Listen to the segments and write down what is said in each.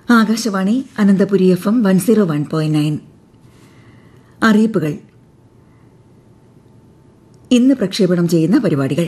Akashvani Ananthapuri F M one zero one point nine അറിയിപ്പുകൾ ഇന്ന് പ്രക്ഷേപണം ചെയ്യുന്ന പരിപാടികൾ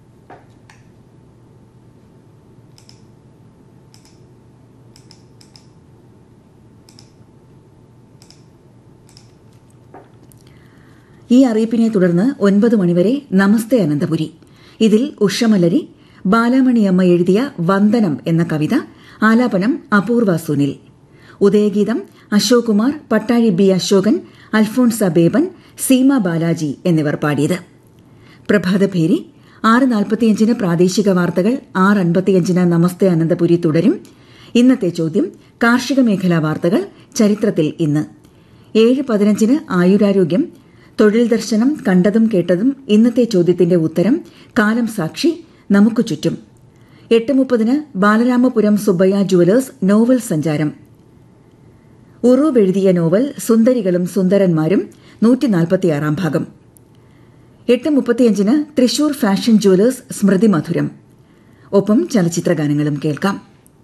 ഈ അറിയിപ്പിനെ തുടർന്ന് ഒൻപത് മണിവരെ നമസ്തേ അനന്തപുരി ഇതിൽ ഉഷമലരി ബാലാമണിയമ്മ എഴുതിയ വന്ദനം എന്ന കവിത ആലാപനം അപൂർവ സുനിൽ ഉദയഗീതം അശോക് കുമാർ പട്ടാഴി ബി അശോകൻ അൽഫോൺസ ബേബൻ സീമ ബാലാജി എന്നിവർ പാടിയത് പ്രഭാതഭേരി ആറ് നാൽപ്പത്തിയഞ്ചിന് പ്രാദേശിക വാർത്തകൾ ആറ് അൻപത്തിയഞ്ചിന് നമസ്തേ അനന്തപുരി തുടരും ഇന്നത്തെ ചോദ്യം കാർഷിക മേഖലാ വാർത്തകൾ ചരിത്രത്തിൽ ഇന്ന് ഏഴ് പതിനഞ്ചിന് ആയുരാരോഗ്യം തൊഴിൽ ദർശനം കണ്ടതും കേട്ടതും ഇന്നത്തെ ചോദ്യത്തിന്റെ ഉത്തരം കാലം സാക്ഷി നമുക്ക് ചുറ്റും എട്ട് മുപ്പതിന് ബാലരാമപുരം സുബ്ബയ്യ ജുവലേഴ്സ് നോവൽ സഞ്ചാരം ഉറൂബ് എഴുതിയ നോവൽ സുന്ദരികളും സുന്ദരന്മാരും നൂറ്റിനാൽപ്പത്തിയാറാം ഭാഗം എട്ട് മുപ്പത്തിയഞ്ചിന് തൃശൂർ ഫാഷൻ ജുവലേഴ്സ് സ്മൃതി മധുരം ഒപ്പം ചലച്ചിത്ര ഗാനങ്ങളും കേൾക്കാം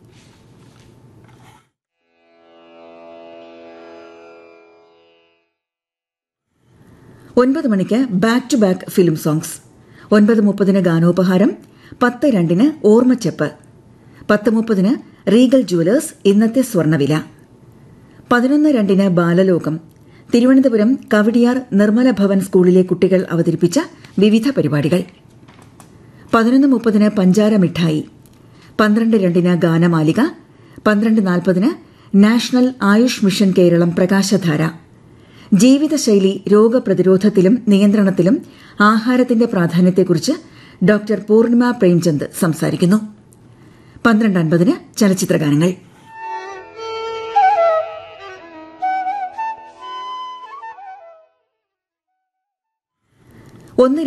ഒൻപത് മണിക്ക് back to back film songs ഒൻപത് മുപ്പതിന് ഗാനോപഹാരം പത്ത് രണ്ടിന് ഓർമ്മച്ചെപ്പ് പത്ത് മുപ്പതിന് റീഗൽ ജുവലേഴ്സ് ഇന്നത്തെ സ്വർണ്ണവില പതിനൊന്ന് രണ്ടിന് ബാലലോകം തിരുവനന്തപുരം കവടിയാർ നിർമ്മല ഭവൻ സ്കൂളിലെ കുട്ടികൾ അവതരിപ്പിച്ച വിവിധ പരിപാടികൾ പതിനൊന്ന് മുപ്പതിന് പഞ്ചാര മിഠായി പന്ത്രണ്ട് രണ്ടിന് ഗാനമാലിക പന്ത്രണ്ട് നാൽപ്പതിന് നാഷണൽ ആയുഷ് മിഷൻ കേരളം പ്രകാശധാര ജീവിതശൈലി രോഗപ്രതിരോധത്തിലും നിയന്ത്രണത്തിലും ആഹാരത്തിന്റെ പ്രാധാന്യത്തെക്കുറിച്ച് ഡോക്ടർ പൂർണിമ പ്രേംചന്ദ് സംസാരിക്കുന്നു പന്ത്രണ്ട് അൻപതിന് ചലച്ചിത്രഗാനങ്ങൾ ഒന്ന്